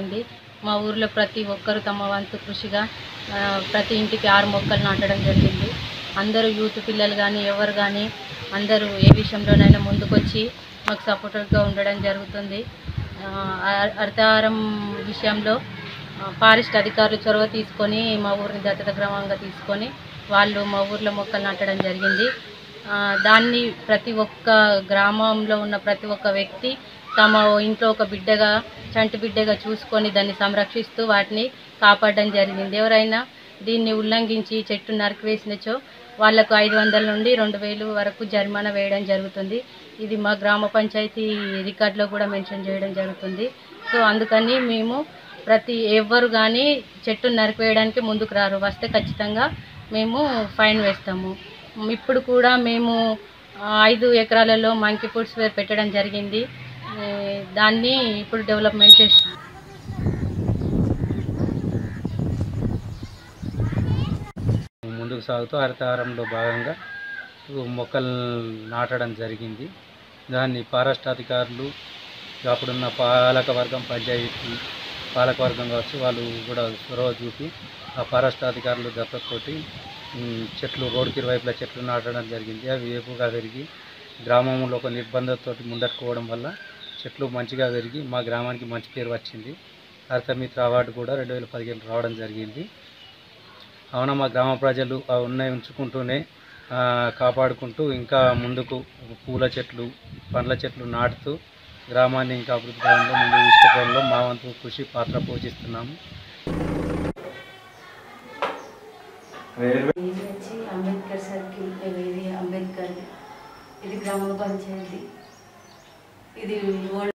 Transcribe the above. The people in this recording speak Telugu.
ఉంది మా ఊర్లో ప్రతి ఒక్కరు తమ వంతు కృషిగా ఆ, ప్రతి ఇంటికి ఆరు మొక్కలు నాటడం జరిగింది అందరూ యూత్ పిల్లలు కానీ ఎవరు కానీ అందరూ ఏ విషయంలోనైనా ముందుకొచ్చి మాకు సపోర్టివ్గా ఉండడం జరుగుతుంది ఆ, అర్- అర్ధారం విషయంలో ఆ, ఫారెస్ట్ అధికారులు చొరవ తీసుకొని మా ఊరిని దత్తత గ్రామంగా తీసుకొని వాళ్ళు మా ఊర్లో మొక్కలు నాటడం జరిగింది ఆ, దాన్ని ప్రతి ఒక్క గ్రామంలో ఉన్న ప్రతి ఒక్క వ్యక్తి తమ ఇంట్లో ఒక బిడ్డగా చంటి బిడ్డగా చూసుకొని దాన్ని సంరక్షిస్తూ వాటిని కాపాడడం జరిగింది ఎవరైనా దీన్ని ఉల్లంఘించి చెట్టు నరికివేసినచో వాళ్లకు ఐదు వందల నుండి రెండు వేలు వరకు జరిమానా వేయడం జరుగుతుంది ఇది మా గ్రామ పంచాయతీ రికార్డులో కూడా మెన్షన్ చేయడం జరుగుతుంది సో అందుకని మేము ప్రతి ఎవ్వరు కానీ చెట్టు నరికివేయడానికి ముందుకు రారు వస్తే ఖచ్చితంగా మేము ఫైన్ వేస్తాము ఇప్పుడు కూడా మేము ఆ, ఐదు ఎకరాలలో మంకీ ఫుడ్స్ వేర్ పెట్టడం జరిగింది ఏ, దాన్ని ఇప్పుడు డెవలప్మెంట్ చేస్తాం ముందుకు సాగుతూ హరితహారంలో భాగంగా మొక్కలు నాటడం జరిగింది దాన్ని ఫారెస్ట్ అధికారులు అప్పుడున్న పాలక వర్గం పంచాయతీ పాలక వర్గం కావచ్చు వాళ్ళు కూడా చొరవ చూపి ఆ ఫారెస్ట్ అధికారులు దత్తతోటి ఉమ్, చెట్లు రోడ్డుకి ఇరువైపులా చెట్లు నాటడం జరిగింది అవి ఏపుగా పెరిగి గ్రామంలో ఒక నిర్బంధంతో ముందట్టుకోవడం వల్ల చెట్లు మంచిగా పెరిగి మా గ్రామానికి మంచి పేరు వచ్చింది హరితమిత్ర అవార్డు కూడా రెండు వేల పదిహేను రావడం జరిగింది అవున మా గ్రామ ప్రజలు ఆ ఉన్నాయి ఉంచుకుంటూనే ఆ, కాపాడుకుంటూ ఇంకా ముందుకు పూల చెట్లు పండ్ల చెట్లు నాటుతూ గ్రామాన్ని ఇంకా అభివృద్ధి పదంలో ముందుకు తీసుకుపోవడంలో మా వంతు కృషి పాత్ర పోషిస్తున్నాము ఇది వచ్చి అంబేద్కర్ సర్కిల్ ఇది అంబేద్కర్ ఇది గ్రామ పంచాయతీ ఇది ఓల్డ్